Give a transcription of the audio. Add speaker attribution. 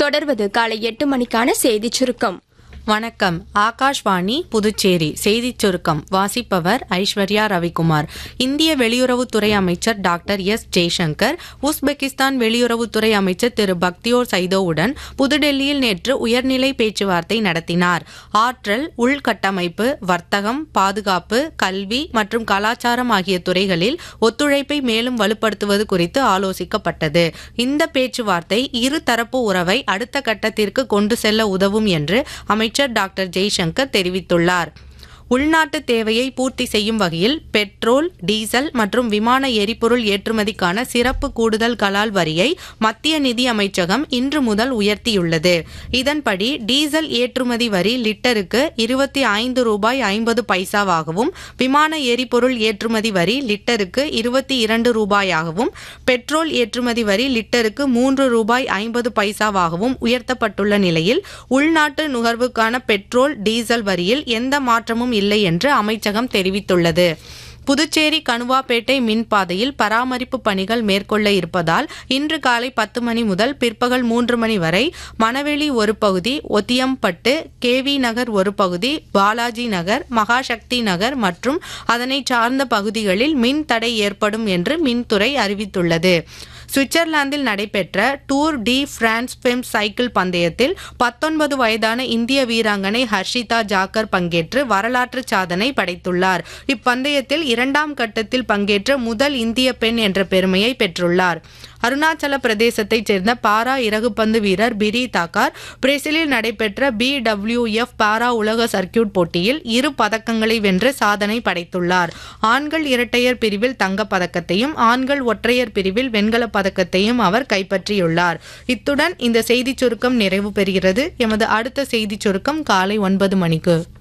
Speaker 1: தொடர்வது காலை எட்டு மணிக்கான செய்திச் சுருக்கம்
Speaker 2: வணக்கம் ஆகாஷ்வாணி புதுச்சேரி செய்திச் சுருக்கம் வாசிப்பவர் ஐஸ்வர்யா ரவிக்குமார் இந்திய வெளியுறவுத்துறை அமைச்சர் டாக்டர் எஸ் ஜெய்சங்கர் உஸ்பெகிஸ்தான் வெளியுறவுத்துறை அமைச்சர் திரு பக்தியோர் சைதோவுடன் புதுடெல்லியில் நேற்று உயர்நிலை பேச்சுவார்த்தை நடத்தினார் ஆற்றல் உள்கட்டமைப்பு வர்த்தகம் பாதுகாப்பு கல்வி மற்றும் கலாச்சாரம் ஆகிய துறைகளில் ஒத்துழைப்பை மேலும் வலுப்படுத்துவது குறித்து ஆலோசிக்கப்பட்டது இந்த பேச்சுவார்த்தை இருதரப்பு உறவை அடுத்த கட்டத்திற்கு கொண்டு செல்ல உதவும் என்று அமைச்சர் டாக்டர் ஜெய்சங்கர் தெரிவித்துள்ளார் உள்நாட்டு தேவையை பூர்த்தி செய்யும் வகையில் பெட்ரோல் டீசல் மற்றும் விமான எரிபொருள் ஏற்றுமதிக்கான சிறப்பு கூடுதல் கலால் வரியை மத்திய நிதி அமைச்சகம் இன்று முதல் உயர்த்தியுள்ளது இதன்படி டீசல் ஏற்றுமதி வரி லிட்டருக்கு இருபத்தி ஐந்து ரூபாய் ஐம்பது பைசாவாகவும் விமான எரிபொருள் ஏற்றுமதி வரி லிட்டருக்கு இருபத்தி இரண்டு ரூபாயாகவும் பெட்ரோல் ஏற்றுமதி வரி லிட்டருக்கு மூன்று ரூபாய் ஐம்பது பைசாவாகவும் உயர்த்தப்பட்டுள்ள நிலையில் உள்நாட்டு நுகர்வுக்கான பெட்ரோல் டீசல் வரியில் எந்த மாற்றமும் இல்லை என்று அமைச்சகம் தெரிவித்துள்ளது புதுச்சேரி கணுவாப்பேட்டை மின் பாதையில் பராமரிப்பு பணிகள் மேற்கொள்ள இருப்பதால் இன்று காலை பத்து மணி முதல் பிற்பகல் மூன்று மணி வரை மணவெளி ஒரு பகுதி ஒத்தியம்பட்டு கேவி நகர் ஒரு பகுதி பாலாஜி நகர் மகாசக்தி நகர் மற்றும் அதனை சார்ந்த பகுதிகளில் மின் தடை ஏற்படும் என்று மின்துறை அறிவித்துள்ளது சுவிட்சர்லாந்தில் நடைபெற்ற டூர் டி பிரான்ஸ் பெம் சைக்கிள் பந்தயத்தில் பத்தொன்பது வயதான இந்திய வீராங்கனை ஹர்ஷிதா ஜாக்கர் பங்கேற்று வரலாற்று சாதனை படைத்துள்ளார் இப்பந்தயத்தில் இரண்டாம் கட்டத்தில் பங்கேற்ற முதல் இந்திய பெண் என்ற பெருமையை பெற்றுள்ளார் அருணாச்சல பிரதேசத்தைச் சேர்ந்த பாரா இறகுப்பந்து வீரர் பிரி தாக்கார் பிரேசிலில் நடைபெற்ற பி எஃப் பாரா உலக சர்க்கியூட் போட்டியில் இரு பதக்கங்களை வென்று சாதனை படைத்துள்ளார் ஆண்கள் இரட்டையர் பிரிவில் தங்கப் பதக்கத்தையும் ஆண்கள் ஒற்றையர் பிரிவில் வெண்கலப் பதக்கத்தையும் அவர் கைப்பற்றியுள்ளார் இத்துடன் இந்த செய்திச் சுருக்கம் நிறைவு பெறுகிறது எமது அடுத்த செய்திச் சுருக்கம் காலை ஒன்பது மணிக்கு